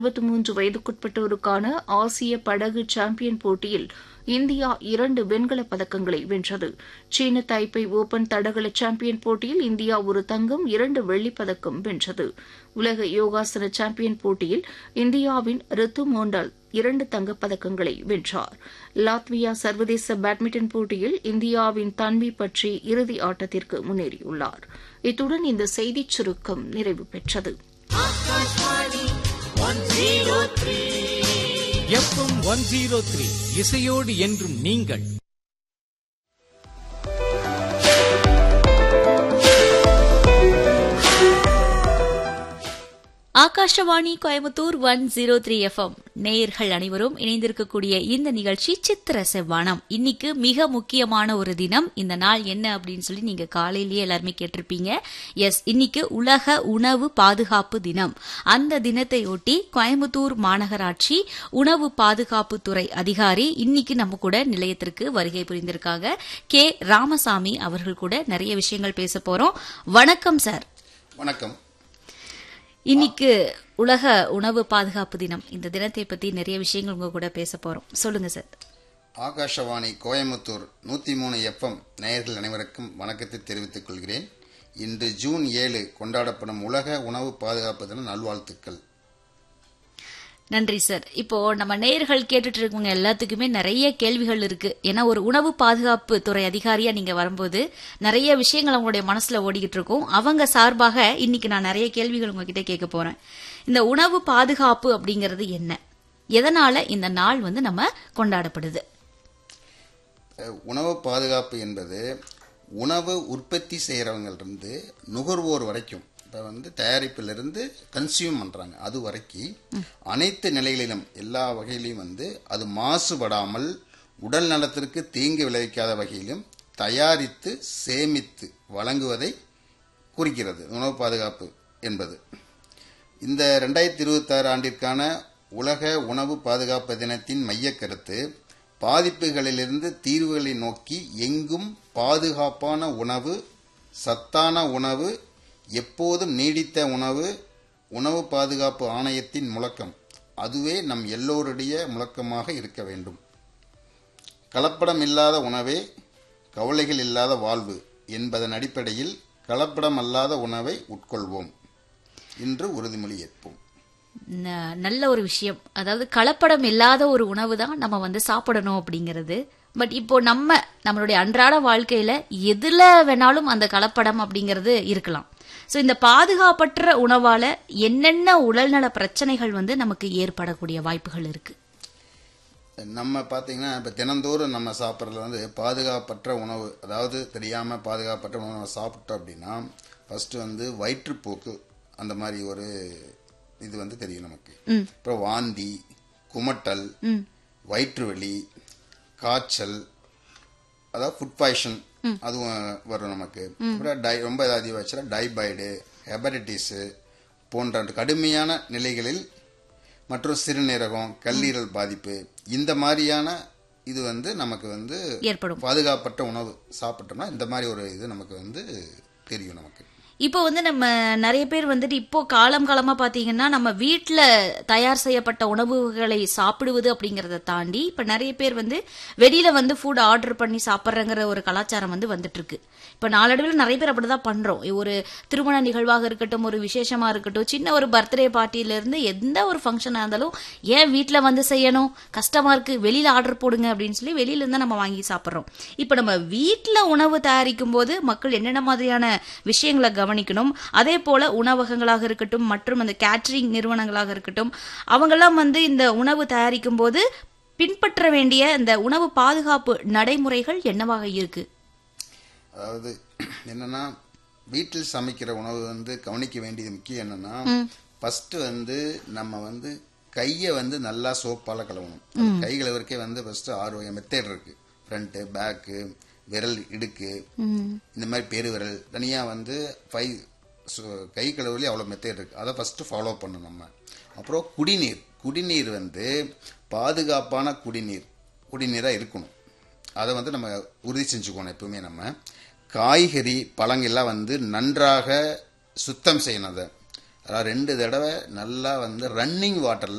இருபத்தி மூன்று வயதுக்குட்பட்டோருக்கான ஆசிய படகு சாம்பியன் போட்டியில் இந்தியா இரண்டு வெண்கலப் பதக்கங்களை வென்றது சீன தைப்பை ஒபன் தடகள சாம்பியன் போட்டியில் இந்தியா ஒரு தங்கம் இரண்டு வெள்ளிப் பதக்கம் வென்றது உலக யோகாசன சாம்பியன் போட்டியில் இந்தியாவின் ரித்து மோண்டால் இரண்டு தங்கப் பதக்கங்களை வென்றார் லாத்வியா சர்வதேச பேட்மிண்டன் போட்டியில் இந்தியாவின் தன்வி பற்றி இறுதி ஆட்டத்திற்கு முன்னேறியுள்ளார் இத்துடன் இந்த செய்திச் சுருக்கம் நிறைவு பெற்றது எஃப்எம் ஒன் ஜீரோ த்ரீ இசையோடு என்றும் நீங்கள் Akashvani Coimbatore one zero three FM நேயர்கள் அனைவரும் இணைந்திருக்கக்கூடிய இந்த நிகழ்ச்சி சித்திர செவ்வானம் இன்னைக்கு மிக முக்கியமான ஒரு தினம் இந்த நாள் என்ன அப்படின்னு சொல்லி நீங்க காலையிலேயே எல்லாருமே கேட்டிருப்பீங்க எஸ் இன்னைக்கு உலக உணவு பாதுகாப்பு தினம் அந்த தினத்தை ஒட்டி கோயம்புத்தூர் மாநகராட்சி உணவு பாதுகாப்பு துறை அதிகாரி இன்னைக்கு நம்ம கூட நிலையத்திற்கு வருகை புரிந்திருக்காங்க கே ராமசாமி அவர்கள் கூட நிறைய விஷயங்கள் பேச போறோம் வணக்கம் சார் வணக்கம் இன்னைக்கு உலக உணவு பாதுகாப்பு தினம் இந்த தினத்தை பத்தி நிறைய விஷயங்கள் உங்க கூட பேச போறோம் சொல்லுங்க சார் ஆகாஷவாணி கோயம்புத்தூர் நூற்றி மூணு எஃப்எம் நேயர்கள் அனைவருக்கும் வணக்கத்தை தெரிவித்துக் கொள்கிறேன் இன்று ஜூன் ஏழு கொண்டாடப்படும் உலக உணவு பாதுகாப்பு தின நல்வாழ்த்துக்கள் நன்றி சார் இப்போ நம்ம நேயர்கள் கேட்டுட்டு இருக்கவங்க எல்லாத்துக்குமே நிறைய கேள்விகள் இருக்கு ஏன்னா ஒரு உணவு பாதுகாப்பு துறை அதிகாரியா நீங்க வரும்போது நிறைய விஷயங்கள் அவங்களுடைய மனசுல ஓடிக்கிட்டு இருக்கும் அவங்க சார்பாக இன்னைக்கு நான் நிறைய கேள்விகள் உங்ககிட்ட கேட்க போறேன் இந்த உணவு பாதுகாப்பு அப்படிங்கிறது என்ன எதனால இந்த நாள் வந்து நம்ம கொண்டாடப்படுது அஹ், உணவு பாதுகாப்பு என்பது உணவு உற்பத்தி செய்கிறவங்கள்ருந்து நுகர்வோர் வரைக்கும் இப்போ வந்து தயாரிப்பிலிருந்து கன்சியூம் பண்ணுறாங்க அது வரைக்கும் அனைத்து நிலைகளிலும் எல்லா வகையிலையும் வந்து அது மாசுபடாமல் உடல் நலத்திற்கு தீங்கு விளைவிக்காத வகையிலும் தயாரித்து சேமித்து வழங்குவதை குறிக்கிறது உணவு பாதுகாப்பு என்பது இந்த ரெண்டாயிரத்தி இருபத்தாறு ஆண்டிற்கான உலக உணவு பாதுகாப்பு தினத்தின் மையக் கருத்து பாதிப்புகளிலிருந்து தீர்வுகளை நோக்கி எங்கும் பாதுகாப்பான உணவு சத்தான உணவு எப்போதும் நீடித்த உணவு உணவு பாதுகாப்பு ஆணையத்தின் முழக்கம் அதுவே நம் எல்லோருடைய முழக்கமாக இருக்க வேண்டும் கலப்படம் இல்லாத உணவே கவலைகள் இல்லாத வாழ்வு என்பதன் அடிப்படையில் கலப்படம் அல்லாத உணவை உட்கொள்வோம் இன்று உறுதிமொழி ஏற்போம் ந- நல்ல ஒரு விஷயம் அதாவது கலப்படம் இல்லாத ஒரு உணவு தான் நம்ம வந்து சாப்பிடணும் அப்படிங்கிறது பட் இப்போ நம்ம நம்மளுடைய அன்றாட வாழ்க்கையில எதுல வேணாலும் அந்த கலப்படம் அப்படிங்கிறது இருக்கலாம் சோ இந்த பாதுகாப்பற்ற உணவால என்னென்ன உடல்நல பிரச்சனைகள் வந்து நமக்கு ஏற்படக்கூடிய வாய்ப்புகள் இருக்கு நம்ம பார்த்தீங்கன்னா இப்போ தினந்தோறும் நம்ம சாப்பிட்றதுல வந்து பாதுகாப்பற்ற உணவு அதாவது தெரியாமல் பாதுகாப்பற்ற உணவு நம்ம சாப்பிட்டோம் அப்படின்னா ஃபர்ஸ்ட் வந்து வயிற்றுப்போக்கு அந்த மாதிரி ஒரு இது வந்து தெரியும் நமக்கு அப்புறம் வாந்தி குமட்டல் வயிற்று வலி காய்ச்சல் அதாவது ஃபுட் பாய்ஷன் அதுவும் வரும் நமக்கு அப்புறம் டை ரொம்ப அதிகமாச்சுன்னா டைபாய்டு ஹெபடைட்டிஸு போன்ற கடுமையான நிலைகளில் மற்றும் சிறுநீரகம் கல்லீரல் பாதிப்பு இந்த மாதிரியான இது வந்து நமக்கு வந்து ஏற்படும் பாதுகாப்பற்ற உணவு சாப்பிட்டோம்னா இந்த மாதிரி ஒரு இது நமக்கு வந்து தெரியும் நமக்கு இப்போ வந்து நம்ம நிறைய பேர் வந்துட்டு இப்போ காலம் காலமா பாத்தீங்கன்னா நம்ம வீட்ல தயார் செய்யப்பட்ட உணவுகளை சாப்பிடுவது அப்படிங்கறத தாண்டி இப்ப நிறைய பேர் வந்து வெளியில வந்து ஃபுட் ஆர்டர் பண்ணி சாப்பிட்றங்கிற ஒரு கலாச்சாரம் வந்து வந்துட்டு இருக்கு இப்ப நாளடைவில் நிறைய பேர் அப்படிதான் பண்றோம் ஒரு திருமண நிகழ்வாக இருக்கட்டும் ஒரு விசேஷமா இருக்கட்டும் சின்ன ஒரு பர்த்டே பார்ட்டில இருந்து எந்த ஒரு ஃபங்க்ஷனா இருந்தாலும் ஏன் வீட்ல வந்து செய்யணும் கஷ்டமா இருக்கு வெளியில ஆர்டர் போடுங்க அப்படின்னு சொல்லி வெளியில இருந்தா நம்ம வாங்கி சாப்பிடுறோம் இப்ப நம்ம வீட்ல உணவு தயாரிக்கும் போது மக்கள் என்னென்ன மாதிரியான விஷயங்களை கவனிக்கணும் அதே போல உணவகங்களாக இருக்கட்டும் மற்றும் அந்த கேட்டரிங் நிறுவனங்களாக இருக்கட்டும் அவங்கெல்லாம் வந்து இந்த உணவு தயாரிக்கும் போது பின்பற்ற வேண்டிய இந்த உணவு பாதுகாப்பு நடைமுறைகள் என்னவாக இருக்கு அதாவது என்னன்னா வீட்டில் சமைக்கிற உணவு வந்து கவனிக்க வேண்டியது முக்கியம் என்னன்னா ஃபர்ஸ்ட் வந்து நம்ம வந்து கையை வந்து நல்லா சோப்பால கழுவணும் அது கை கழுவுறக்கே வந்து ஃபர்ஸ்ட் ஆறு வகை மெத்தேட் இருக்கு ஃப்ரண்ட் பேக்கு விரல் இடுக்கு இந்த மாதிரி பெரு விரல் தனியா வந்து ஃபைவ் கை கழுவுலயே அவ்வளோ மெத்தேட் இருக்கு அதை ஃபர்ஸ்ட் ஃபாலோ பண்ணணும் நம்ம அப்புறம் குடிநீர் குடிநீர் வந்து பாதுகாப்பான குடிநீர் குடிநீராக இருக்கணும் அதை வந்து நம்ம உறுதி செஞ்சுக்கணும் எப்பவுமே நம்ம காய்கறி பழங்கள்லாம் வந்து நன்றாக சுத்தம் செய்யணும் அதை அதாவது ரெண்டு தடவை நல்லா வந்து ரன்னிங் வாட்டரில்